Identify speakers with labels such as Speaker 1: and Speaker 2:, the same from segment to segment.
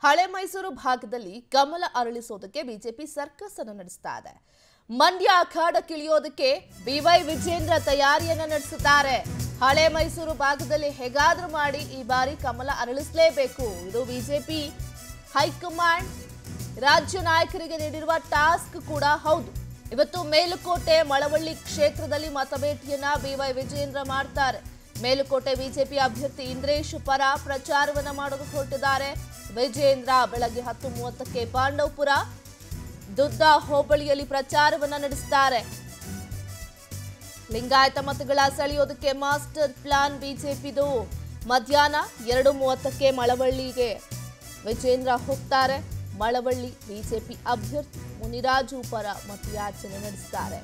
Speaker 1: ಹಳೆ ಮೈಸೂರು ಭಾಗದಲ್ಲಿ ಕಮಲ ಅರಳಿಸೋದಕ್ಕೆ BJP circus ಅನ್ನು ನಡೆಸ್ತಾ ಇದೆ ಮಂಡ್ಯ ಅಖಾಡಕ್ಕಿಳಿಯೋದಕ್ಕೆ ಬಿವೈ ವಿಜೇಂದ್ರ ತಯಾರಿಯನ್ನ ನಡೆಸುತ್ತಾರೆ ಹಳೆ ಮೈಸೂರು ಭಾಗದಲ್ಲಿ ಹೇಗಾದ್ರೂ ಮಾಡಿ ಈ ಬಾರಿ ಕಮಲ ಅರಳಿಸಲೇಬೇಕು ಇದು ಬಿಜೆಪಿ ಹೈಕಮಾಂಡ್ ರಾಜ್ಯ ನಾಯಕರಿಗೆ ನೀಡಿರುವ ಟಾಸ್ಕ್ ಕೂಡ ಹೌದು ಇವತ್ತು ಮೇಲುಕೋಟೆ ಮಳವಳ್ಳಿ ಕ್ಷೇತ್ರದಲ್ಲಿ ಮತಬೇಟಿಯನ್ನ ಬಿವೈ ವಿಜೇಂದ್ರ ಮಾಡ್ತಾರೆ ಮೇಲುಕೋಟೆ ಬಿಜೆಪಿ ಅಭ್ಯರ್ಥಿ ಇಂದ್ರೇಶ್ ಪರ ಪ್ರಚಾರವನ್ನ ಮಾಡೋದಕ್ಕೆ ಹೊರಟಿದ್ದಾರೆ ವಿಜೇಂದ್ರ ಬೆಳಗ್ಗೆ ಹತ್ತು ಮೂವತ್ತಕ್ಕೆ ಪಾಂಡವಪುರ ದುದ್ದ ಹೋಬಳಿಯಲ್ಲಿ ಪ್ರಚಾರವನ್ನ ನಡೆಸುತ್ತಾರೆ ಲಿಂಗಾಯತ ಮತಗಳ ಸೆಳೆಯೋದಕ್ಕೆ ಮಾಸ್ಟರ್ ಪ್ಲಾನ್ ಬಿಜೆಪಿದು ಮಧ್ಯಾಹ್ನ ಎರಡು ಮೂವತ್ತಕ್ಕೆ ಮಳವಳ್ಳಿಗೆ ವಿಜೇಂದ್ರ ಹೋಗ್ತಾರೆ ಮಳವಳ್ಳಿ ಬಿಜೆಪಿ ಅಭ್ಯರ್ಥಿ ಮುನಿರಾಜು ಪರ ಮತಯಾಚನೆ ನಡೆಸುತ್ತಾರೆ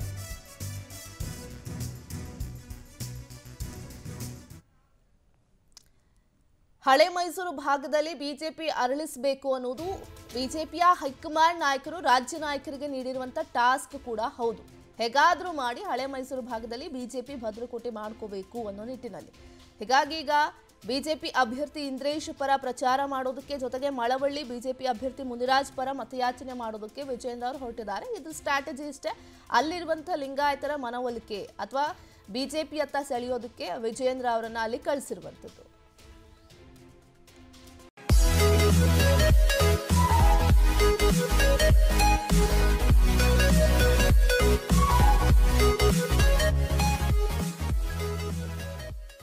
Speaker 1: ಹಳೆ ಮೈಸೂರು ಭಾಗದಲ್ಲಿ ಬಿಜೆಪಿ ಅರಳಿಸಬೇಕು ಅನ್ನೋದು ಬಿಜೆಪಿಯ ಹೈಕಮಾಂಡ್ ನಾಯಕರು ರಾಜ್ಯ ನಾಯಕರಿಗೆ ನೀಡಿರುವಂತ ಟಾಸ್ಕ್ ಕೂಡ ಹೌದು ಹೇಗಾದ್ರೂ ಮಾಡಿ ಹಳೆ ಮೈಸೂರು ಭಾಗದಲ್ಲಿ ಬಿಜೆಪಿ ಭದ್ರಕೋಟೆ ಮಾಡ್ಕೋಬೇಕು ಅನ್ನೋ ನಿಟ್ಟಿನಲ್ಲಿ ಹೀಗಾಗಿ ಈಗ ಬಿಜೆಪಿ ಅಭ್ಯರ್ಥಿ ಇಂದ್ರೇಶ್ ಪರ ಪ್ರಚಾರ ಮಾಡೋದಕ್ಕೆ ಜೊತೆಗೆ ಮಳವಳ್ಳಿ ಬಿಜೆಪಿ ಅಭ್ಯರ್ಥಿ ಮುನಿರಾಜ್ ಪರ ಮತಯಾಚನೆ ಮಾಡೋದಕ್ಕೆ ವಿಜೇಂದ್ರ ಅವರು ಹೊರಟಿದ್ದಾರೆ ಇದು ಸ್ಟ್ರಾಟಜಿ ಇಷ್ಟೇ ಅಲ್ಲಿರುವಂಥ ಲಿಂಗಾಯತರ ಮನವೊಲಿಕೆ ಅಥವಾ ಬಿಜೆಪಿಯತ್ತ ಸೆಳೆಯೋದಕ್ಕೆ ವಿಜೇಂದ್ರ ಅವರನ್ನ ಅಲ್ಲಿ ಕಳಿಸಿರುವಂಥದ್ದು